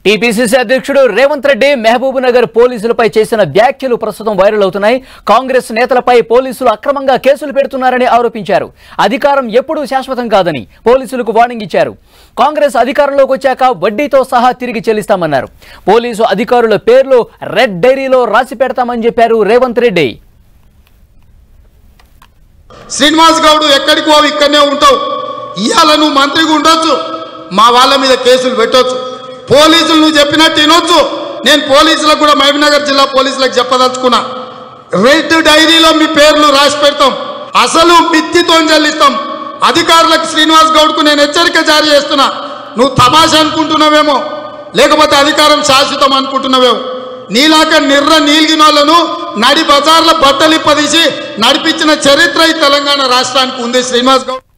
TPCC అధ్యక్షుడు రేవంత్ రెడ్డి మహబూబ్ నగర్ పోలీసులపై చేసిన వ్యాఖ్యలు ప్రస్తుతం వైరల్ అవుతున్నాయి కాంగ్రెస్ నేతలపై పోలీసులు అక్రమంగా కేసులు పెడుతున్నారని ఆరోపించారు అధికారం ఎప్పుడూ శాశ్వతం కాదని పోలీసులకు వార్నింగ్ ఇచ్చారు కాంగ్రెస్ అధికారంలోకి వచ్చాక వడ్డీతో సహా తిరిగి చెల్లిస్తామన్నారు పోలీసు అధికారుల పేర్లు రెడ్ డైరీలో రాసి పెడతామని చెప్పారు రేవంత్ రెడ్డి శ్రీనివాస్ గౌడ్ ఎక్కడికి పోవు ఇక్కడనే ఉంటావు ఇవాళ నువ్వు మంత్రిగా ఉండొచ్చు మా వాళ్ళ మీద కేసులు పెట్టొచ్చు పోలీసులు నువ్వు చెప్పినట్టు వినొచ్చు నేను పోలీసులకు కూడా మహబూబ్నగర్ జిల్లా పోలీసులకు చెప్పదలుచుకున్నా రెడ్ డైరీలో మీ పేర్లు రాసి పెడతాం అసలు మిత్తితో చెల్లిస్తాం అధికారులకు శ్రీనివాస్ గౌడ్కు నేను హెచ్చరిక జారీ చేస్తున్నా నువ్వు తమాషా అనుకుంటున్నావేమో లేకపోతే అధికారం శాశ్వతం అనుకుంటున్నావేమో నీలాక నిర్ర నీలిగిన వాళ్ళను నడి బజార్ల బట్టలిప్పదీసి నడిపించిన చరిత్ర ఈ తెలంగాణ రాష్ట్రానికి ఉంది శ్రీనివాస్ గౌడ్